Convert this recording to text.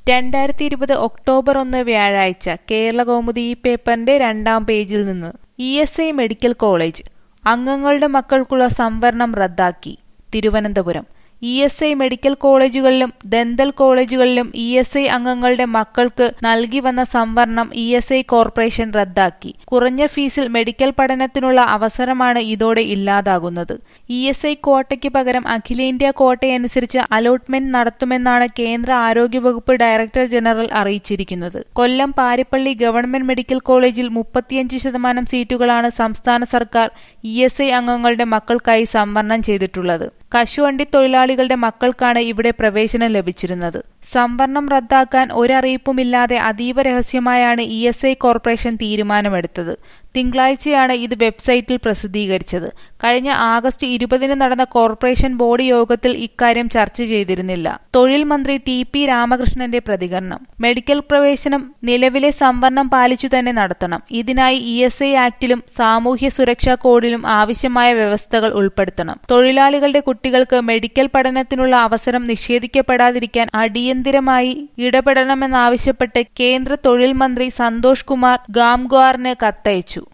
രണ്ടായിരത്തി ഇരുപത് ഒക്ടോബർ ഒന്ന് വ്യാഴാഴ്ച കേരളകൗമുദി ഈ പേപ്പറിന്റെ രണ്ടാം പേജിൽ നിന്ന് E S I medical college അംഗങ്ങളുടെ മക്കൾക്കുള്ള സംവരണം റദ്ദാക്കി Thiruvananthapuram E S I medical കോളേജുകളിലും ദന്തൽ കോളേജുകളിലും ഇ എസ് ഐ അംഗങ്ങളുടെ മക്കൾക്ക് നൽകി വന്ന സംവരണം ഇ എസ് ഐ കോർപ്പറേഷൻ റദ്ദാക്കി കുറഞ്ഞ ഫീസിൽ മെഡിക്കൽ പഠനത്തിനുള്ള അവസരമാണ് ഇതോടെ ഇല്ലാതാകുന്നത് ഇ എസ് ഐ ക്വാട്ടയ്ക്ക് പകരം അഖിലേന്ത്യാ ക്വാട്ടയനുസരിച്ച് അലോട്ട്മെന്റ് നടത്തുമെന്നാണ് കേന്ദ്ര ആരോഗ്യവകുപ്പ് ഡയറക്ടർ ജനറൽ അറിയിച്ചിരിക്കുന്നത് കൊല്ലം പാരിപ്പള്ളി ഗവൺമെന്റ് മെഡിക്കൽ കോളേജിൽ മുപ്പത്തിയഞ്ച് ശതമാനം സീറ്റുകളാണ് സംസ്ഥാന സർക്കാർ ഇ എസ് ഐ അംഗങ്ങളുടെ മക്കൾക്കായി സംവരണം ചെയ്തിട്ടുള്ളത് കശുവണ്ടി തൊഴിലാളികളുടെ മക്കൾക്കാണ് ഇവിടെ പ്രവേശനം ലഭിച്ചിരുന്നത് സംവരണം റദ്ദാക്കാൻ ഒരറിയിപ്പുമില്ലാതെ അതീവ രഹസ്യമായാണ് ഇ എസ് ഐ കോർപ്പറേഷൻ തീരുമാനമെടുത്തത് തിങ്കളാഴ്ചയാണ് ഇത് വെബ്സൈറ്റിൽ പ്രസിദ്ധീകരിച്ചത് കഴിഞ്ഞ ആഗസ്റ്റ് ഇരുപതിന് നടന്ന കോർപ്പറേഷൻ ബോർഡ് യോഗത്തിൽ ഇക്കാര്യം ചർച്ച ചെയ്തിരുന്നില്ല തൊഴിൽ മന്ത്രി ടി പി രാമകൃഷ്ണന്റെ പ്രതികരണം മെഡിക്കൽ പ്രവേശനം നിലവിലെ സംവരണം പാലിച്ചു തന്നെ നടത്തണം ഇതിനായി ഇ എസ് ഐ ആക്ടിലും സാമൂഹ്യ സുരക്ഷാ കോഡിലും ആവശ്യമായ വ്യവസ്ഥകൾ ഉൾപ്പെടുത്തണം തൊഴിലാളികളുടെ കുട്ടികൾക്ക് മെഡിക്കൽ പഠനത്തിനുള്ള അവസരം നിഷേധിക്കപ്പെടാതിരിക്കാൻ അടിയന്തിരമായി ഇടപെടണമെന്നാവശ്യപ്പെട്ട് കേന്ദ്ര തൊഴിൽ മന്ത്രി സന്തോഷ് കുമാർ ഗാംഗ്വാറിന് കത്തയച്ചു